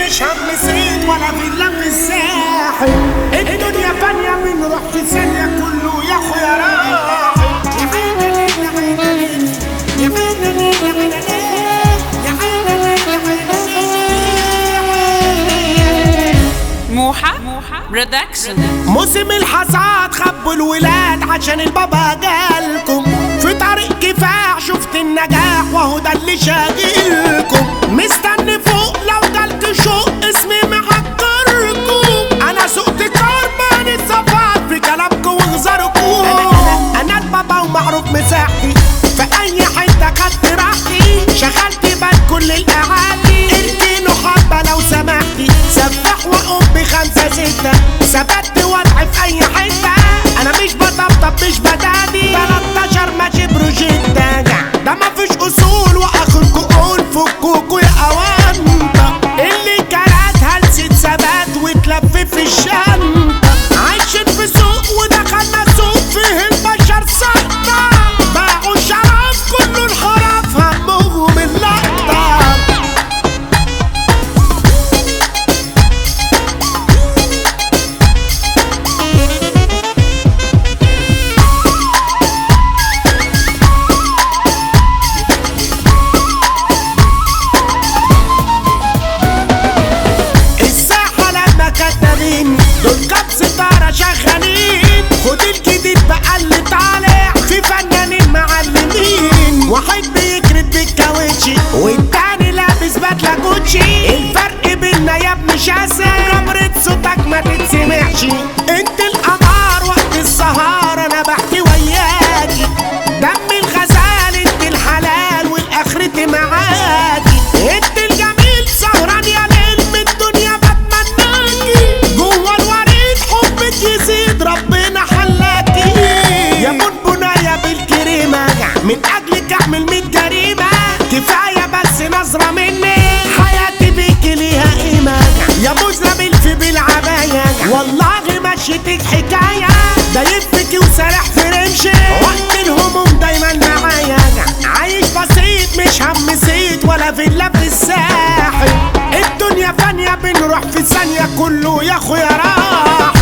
مش هم نسيت ولا فيلا في الساحل الدنيا فانية بنروح في ثانية كله يا اخويا راح يا عيني يا عيني يا عيني يا عيني يا عيني موحة برودكشن موسم الحصاد خبوا الولاد عشان البابا جالكم في طريق كفاح شفت النجاح وهو ده اللي شاغلكم مستني فوق لو جالك شوق اسمي محكركم انا سقت كربان الصفات في كلامكم وغزاركم انا انا انا البابا ومعروف مساحتي في اي حته خدت راحتي شغلت بال كل الاعادي اركنوا حبه لو سمحتي سبح واقوم بخمسه سته ثبت وضعي في اي حته انا مش بطبطب مش بدادي 13 ماشي بروجيتا ده مفيش اصول واخركوا قول فكوكوا يا اوانطه اللي كانت هلسه ثبات وتلف في الشنطه عايشين في سوق ودخلنا سوق فيه البشر سقطه باعوا الشرف كله انحرف همهم اللقطه الساحة لما كتابين دول كام ستارة شغالين خد الجديد بقى اللي طالع في فنانين معلمين واحد بيكرد بالكاوتشي والتاني لابس بدلة جوتشي الفرق بينا يا ابني شاسع نبرة صوتك ما تتسمعش انت القمر وقت السهر انا بحكي وياكي دم الغزال انت الحلال والاخرة معاكي انت الجميل سهران يا ليل من الدنيا بتمناكي جوه الوريد حبك يزيد ربنا حلاكي يا بنبنايا بالكريمة من اجلك اعمل ميت جريمة كفاية بس نظرة مني حياتي بيك ليها قيمة يا مزلم الفي بالعباية والله مشيتك حكاية ده يفك وسرح في رمشي وقت الهموم دايما معايا عايش بسيط مش هم نسيت ولا فيلا في الساحل الدنيا فانية بنروح في ثانية كله يا اخويا راح